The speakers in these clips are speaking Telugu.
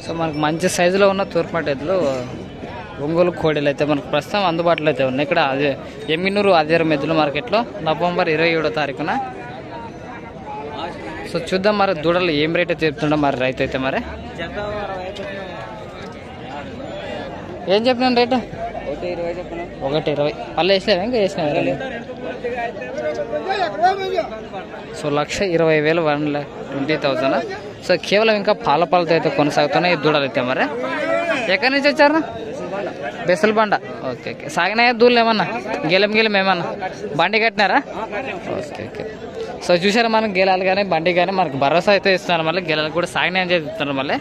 సో మనకు మంచి సైజులో ఉన్న తూర్పాటి ఎద్దులు ఒంగోలు కోడీలు అయితే మనకు ప్రస్తుతం అందుబాటులో అయితే ఉన్నాయి ఇక్కడ అదే ఎమ్మినూరు ఆదివారం ఎద్దుల మార్కెట్లో నవంబర్ ఇరవై ఏడో తారీఖున సో చూద్దాం మరి దూడలు ఏం రేట్ అయితే చెప్తుండో మరి రైతు అయితే మరి ఏం చెప్పినాను రేటు ఒకటి ఇరవై చెప్పిన ఒకటి ఇరవై పళ్ళు వేసినావా ఇంకా వేసినావా సో లక్ష ఇరవై వేలు one lakh twenty thousand so కేవలం ఇంకా పాల పాలతో అయితే కొనసాగుతున్నాయి ఈ దూడలు అయితే మరి ఎక్కడి నుంచి వచ్చారు బెసల్ బండ ఓకే ఓకే సాగినాయా దూళ్ళు ఏమన్నా గెలం గెలం ఏమన్నా బండి కట్టినారా ఓకే ఓకే సో చూసారా మనం గెలాలు కానీ బండి కానీ మనకు భరోసా అయితే ఇస్తున్నారు మళ్ళీ గెలాలు కూడా సాగినాయని చెప్పి ఇస్తున్నారు మళ్ళీ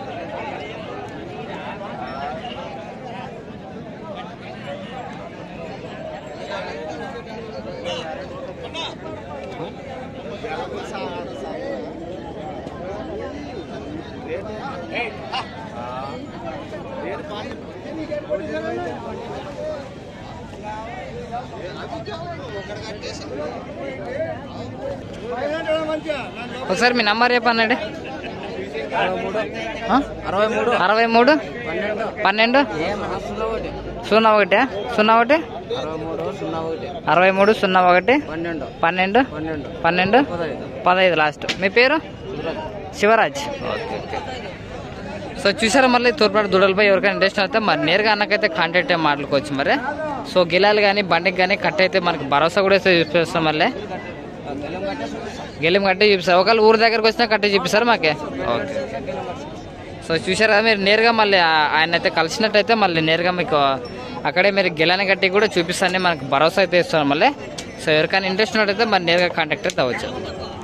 ఒకసారి మీ నంబర్ చెప్పండి ఆ? అరవై మూడు అరవై మూడు పన్నెండు పన్నెండు ఏమన్నా సున్నా ఒకటి సున్నా ఒకటి సున్నా ఒకటి అరవై మూడు సున్నా ఒకటి అరవై మూడు సున్నా ఒకటి పన్నెండు పన్నెండు పన్నెండు పన్నెండు పదహైదు పదహైదు లాస్ట్ మీ పేరు శివరాజ్ సో చూసారా మళ్ళీ తూర్పాటు దూడలపై ఎవరికైనా ఇంట్రెస్ట్ అయితే మరి నేరుగా అన్నకైతే కాంటాక్ట్ అయ్యి మాట్లాడుకోవచ్చు మరి సో గిలాలు కానీ బండికి కానీ కట్ అయితే మనకి భరోసా కూడా ఇస్తే చూపిస్తాం మళ్ళీ గెలిం కట్టి చూపిస్తారు ఒకవేళ ఊరి దగ్గరకు వచ్చినా కట్టి చూపిస్తారు మాకే ఓకే సో చూసారు కదా మీరు నేరుగా మళ్ళీ ఆ- ఆయన అయితే కలిసినట్టయితే మళ్ళీ నేరుగా మీకు అక్కడే మీరు గెలని కట్టి కూడా చూపిస్తాను మనకు భరోసా అయితే ఇస్తాను మళ్ళీ సో ఎవరికైనా ఇంట్రెస్ట్ ఉన్నట్టయితే మరి నేరుగా కాంటాక్ట్ అయితే అవ్వచ్చు